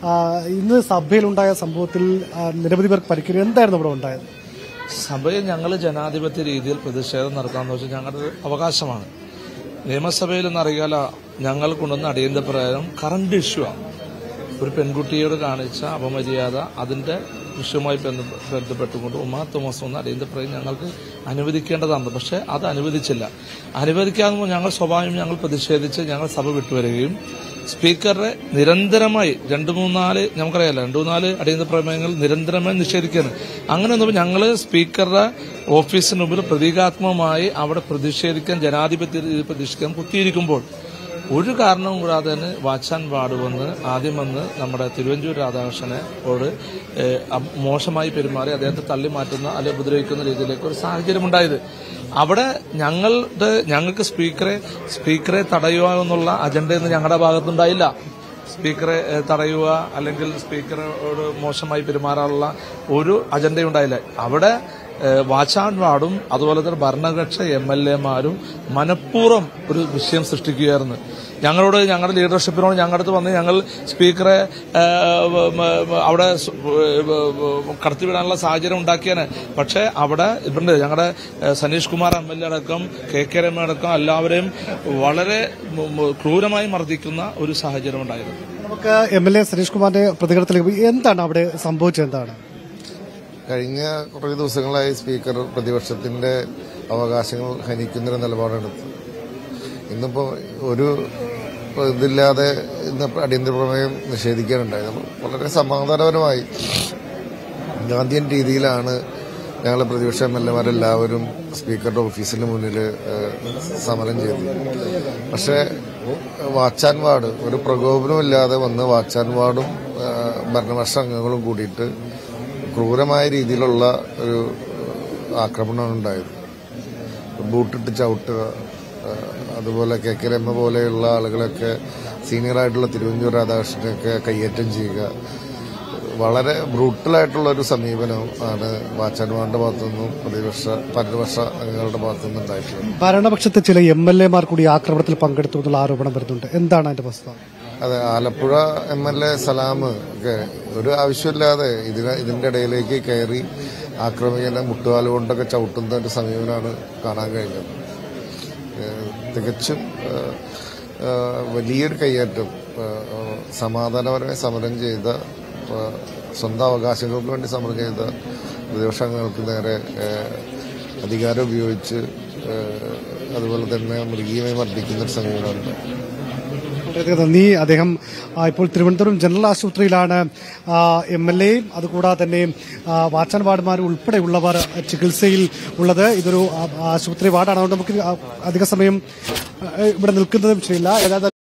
ആ, ഇന്ന് സഭയിലുണ്ടായ സംഭവത്തിൽ ആ, നിരവധി പേർക്ക് പരിക്കേറി എന്തായിരുന്നു ഇവിടെ ഉണ്ടായത് സഭയിൽ ഞങ്ങൾ ജനാധിപത്യ രീതിയിൽ പ്രതിഷേധം നടത്താമെന്ന് വെച്ചാൽ ഞങ്ങളുടെ ഒരു അവകാശമാണ് നിയമസഭയിൽ എന്നറിയാല ഞങ്ങൾ കൊണ്ടുവന്ന അടിയന്തര പ്രകാരം കറണ്ട് ഇഷ്യൂ ആണ് ഒരു പെൺകുട്ടിയോട് കാണിച്ച അപമര്യാദ അതിന്റെ വിഷയവുമായി ബന്ധ- ബന്ധപ്പെട്ടുകൊണ്ട് ഉമാ തോമസ് വന്ന അടിയന്തര പ്രകാരം ഞങ്ങൾക്ക് അനുവദിക്കേണ്ടതാണ് പക്ഷേ അത് അനുവദിച്ചില്ല അനുവദിക്കാതെ ഞങ്ങൾ സ്വാഭാവികം ഞങ്ങൾ പ്രതിഷേധിച്ച് ഞങ്ങൾ സഭ വിട്ടുവരികയും സ്പീക്കറെ നിരന്തരമായി രണ്ടു മൂന്നാല് നമുക്കറിയാലോ രണ്ടു മൂന്നാല് അടിയന്തര പ്രമേയങ്ങൾ നിരന്തരമായി നിഷേധിക്കുകയാണ് അങ്ങനെ വന്നപ്പോൾ ഞങ്ങൾ സ്പീക്കറുടെ ഓഫീസിന് മുമ്പിൽ പ്രതീകാത്മകമായി അവിടെ പ്രതിഷേധിക്കാൻ ജനാധിപത്യ രീതിയിൽ പ്രതിഷേധിക്കാൻ കുത്തിയിരിക്കുമ്പോൾ ഒരു കാരണവും കൂടാതെ തന്നെ വാച്ചാൻ വാർഡ് വന്ന് ആദ്യം വന്ന് നമ്മുടെ തിരുവഞ്ചൂർ രാധാകൃഷ്ണനോട് ഏഹ്, അം- മോശമായി പെരുമാറി അദ്ദേഹത്തെ തള്ളി മാറ്റുന്ന അല്ലെ ഉപദ്രവിക്കുന്ന രീതിയിലേക്ക് ഒരു സാഹചര്യം ഉണ്ടായത് അവിടെ ഞങ്ങളുടെ ഞങ്ങൾക്ക് സ്പീക്കറെ സ്പീക്കറെ തടയുക എന്നുള്ള അജണ്ടയൊന്നും ഞങ്ങളുടെ ഭാഗത്തുണ്ടായില്ല സ്പീക്കറെ ഏഹ്, തടയുക അല്ലെങ്കിൽ സ്പീക്കറോട് മോശമായി പെരുമാറാനുള്ള ഒരു അജണ്ടയും ഉണ്ടായില്ല അവിടെ ഏഹ്, വാച്ചാൻ വാർഡും അതുപോലെ തന്നെ ഭരണകക്ഷ എം എൽ എമാരും മനഃപൂർവ്വം ഒരു വിഷയം സൃഷ്ടിക്കുകയായിരുന്നു ഞങ്ങളോട് ഞങ്ങളുടെ ലീഡർഷിപ്പിനോട് ഞങ്ങളുടെ അടുത്ത് വന്ന് ഞങ്ങൾ സ്പീക്കറെ ഏഹ്, വ- വ- വ- അവിടെ സ്- വ- വ- കടത്തിവിടാനുള്ള സാഹചര്യം ഉണ്ടാക്കിയാണ് പക്ഷേ അവിടെ ഇവരുണ്ട് ഞങ്ങളുടെ ഏഹ്, Sanish Kumar M L A അടക്കം കെ കെ രമ അടക്കം എല്ലാവരെയും വളരെ മ- മ- ക്രൂരമായി മർദ്ദിക്കുന്ന ഒരു സാഹചര്യം ഉണ്ടായിരുന്നു നമുക്ക് എം എൽ എ സതീഷ് കുമാറിന്റെ പ്രതികരണത്തിലേക്ക് പോയി. എന്താണ് അവിടെ സംഭവിച്ചത് എന്താണ് കഴിഞ്ഞ കുറേ ദിവസങ്ങളായി സ്പീക്കർ പ്രതിപക്ഷത്തിന്റെ അവകാശങ്ങൾ ഹനിക്കുന്നൊരു നിലപാടെടുത്തു ഇന്നിപ്പോ ഒരു ഇതില്ലാതെ ഇന്ന് അടിയന്തര പ്രമേയം നിഷേധിക്കാനുണ്ടായത് വളരെ സമാധാനപരമായി ഗാന്ധിയൻ രീതിയിലാണ് ഞങ്ങൾ പ്രതിപക്ഷ എം എൽ എമാരെല്ലാവരും സ്പീക്കറുടെ ഓഫീസിന് മുന്നിൽ ഏഹ്, സമരം ചെയ്തു പക്ഷേ വാച്ചാൻ വാർഡ് ഒരു പ്രകോപനമില്ലാതെ വന്ന് വാച്ചാൻ വാർഡും ഏഹ്, ഭരണപക്ഷ അംഗങ്ങളും കൂടിയിട്ട് ക്രൂരമായ രീതിയിലുള്ള ഒരു ആക്രമണമാണ് ഉണ്ടായത് ബൂട്ടിട്ട് ചവിട്ടുക ഏഹ്, അതുപോലെ കെ കെ രമ പോലെയുള്ള ആളുകളൊക്കെ സീനിയറായിട്ടുള്ള തിരുവഞ്ചൂർ രാധാകൃഷ്ണനെയൊക്കെ കയ്യേറ്റം ചെയ്യുക വളരെ ബ്രൂട്ടലായിട്ടുള്ള ഒരു സമീപനം ആണ് വാച്ചാൻമാരുടെ ഭാഗത്തുനിന്നും പ്രതിപക്ഷ ഭരണപക്ഷ അംഗങ്ങളുടെ ഭാഗത്തുനിന്നും ഉണ്ടായിട്ടുള്ളത് ഭരണപക്ഷത്തെ ചില എം എൽ എമാർ കൂടി ആക്രമണത്തിൽ പങ്കെടുത്തു എന്നുള്ള ആരോപണം വരുന്നുണ്ട് എന്താണ് അതിന്റെ വസ്തുത അതെ Alappuzha M L A Salam ഒക്കെ ഒരു ആവശ്യമില്ലാതെ ഇതിന് ഇതിന്റെ ഇടയിലേക്ക് കയറി ആക്രമിക്കുന്ന മുട്ടുകാല് കൊണ്ടൊക്കെ ചവിട്ടുന്ന ഒരു സമീപനമാണ് കാണാൻ കഴിഞ്ഞത് ഏഹ് തികച്ചും ഏഹ്, ഏഹ് വലിയൊരു കയ്യേറ്റം ഏഹ് സമാധാനപരമായി സമരം ചെയ്ത ഏഹ് സ്വന്തം അവകാശങ്ങൾക്ക് വേണ്ടി സമരം ചെയ്ത പ്രതിപക്ഷ അംഗങ്ങൾക്ക് നേരെ ഏഹ് അധികാരം ഉപയോഗിച്ച് ഏഹ് അതുപോലെ തന്നെ മൃഗീയമായി മർദ്ദിക്കുന്ന ഒരു സമീപനമുണ്ട് വളരെയധികം നന്ദി അദ്ദേഹം ആ, ഇപ്പോൾ തിരുവനന്തപുരം ജനറൽ ആശുപത്രിയിലാണ് എം എൽ എയും അതുകൂടാതെ തന്നെ ആ, വാച്ചാൻ വാർഡുമാർ ഉൾപ്പെടെയുള്ളവർ ചികിത്സയിൽ ഉള്ളത് ഇതൊരു ആ, ആശുപത്രി വാർഡാണ് അതുകൊണ്ട് നമുക്ക് ആ, അധിക സമയം ആ, ഇവിടെ നിൽക്കുന്നതും ശരിയില്ല ഏതായാലും